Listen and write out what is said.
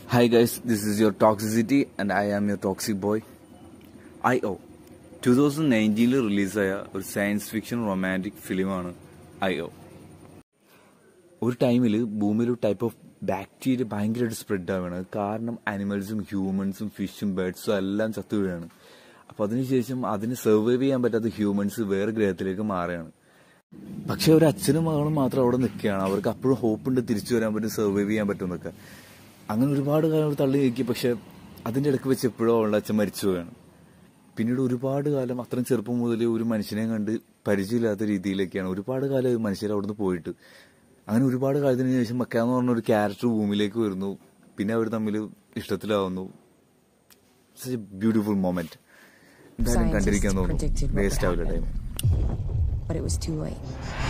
Hi guys, this is your Toxicity and I am your Toxic Boy. I.O. 2019 റിലീസായ ഒരു science fiction romantic ഫിലിമാണ് I O ഒരു ടൈമിൽ ഭൂമിയിൽ ഒരു ടൈപ്പ് ഓഫ് ബാക്ടീരിയ ഭയങ്കരമായിട്ട് സ്പ്രെഡ് ആവുകയാണ് കാരണം ആനിമൽസും ഹ്യൂമൻസും ഫിഷും ബേർഡ്സും എല്ലാം ചത്തു വീഴാണ് അപ്പോൾ അതിനുശേഷം അതിന് സർവൈവ് ചെയ്യാൻ പറ്റാത്ത ഹ്യൂമൻസ് വേറെ ഗ്രഹത്തിലേക്ക് മാറുകയാണ് പക്ഷെ ഒരു അച്ഛനും മകളും മാത്രം അവിടെ നിൽക്കുകയാണ് അവർക്ക് അപ്പോഴും ഹോപ്പ് ഉണ്ട് തിരിച്ചു വരാൻ പറ്റും സർവൈവ് ചെയ്യാൻ പറ്റുമെന്നൊക്കെ അങ്ങനെ ഒരുപാട് കാലം അവർ തള്ളി നീക്കി പക്ഷെ അതിന്റെ ഇടയ്ക്ക് വെച്ച് എപ്പോഴും അവളുടെ അച്ഛൻ മരിച്ചു പോവുകയാണ് പിന്നീട് ഒരുപാട് കാലം അത്രയും ചെറുപ്പം മുതൽ ഒരു മനുഷ്യനെ കണ്ട് പരിചയമില്ലാത്ത രീതിയിലേക്കാണ് ഒരുപാട് കാലം ഈ മനുഷ്യർ അവിടുന്ന് പോയിട്ട് അങ്ങനെ ഒരുപാട് കാലത്തിന് ശേഷം മക്കാന്ന് പറഞ്ഞ ഒരു ക്യാരക്ടർ ഭൂമിയിലേക്ക് വരുന്നു പിന്നെ അവർ തമ്മിൽ ഇഷ്ടത്തിലാവുന്നു ബ്യൂട്ടിഫുൾ മൊമെന്റ് എന്തായാലും Scientists കണ്ടിരിക്കാൻ predicted തോന്നുന്നു what would വേസ്റ്റ് ആവില്ല happen. Time but it was too late.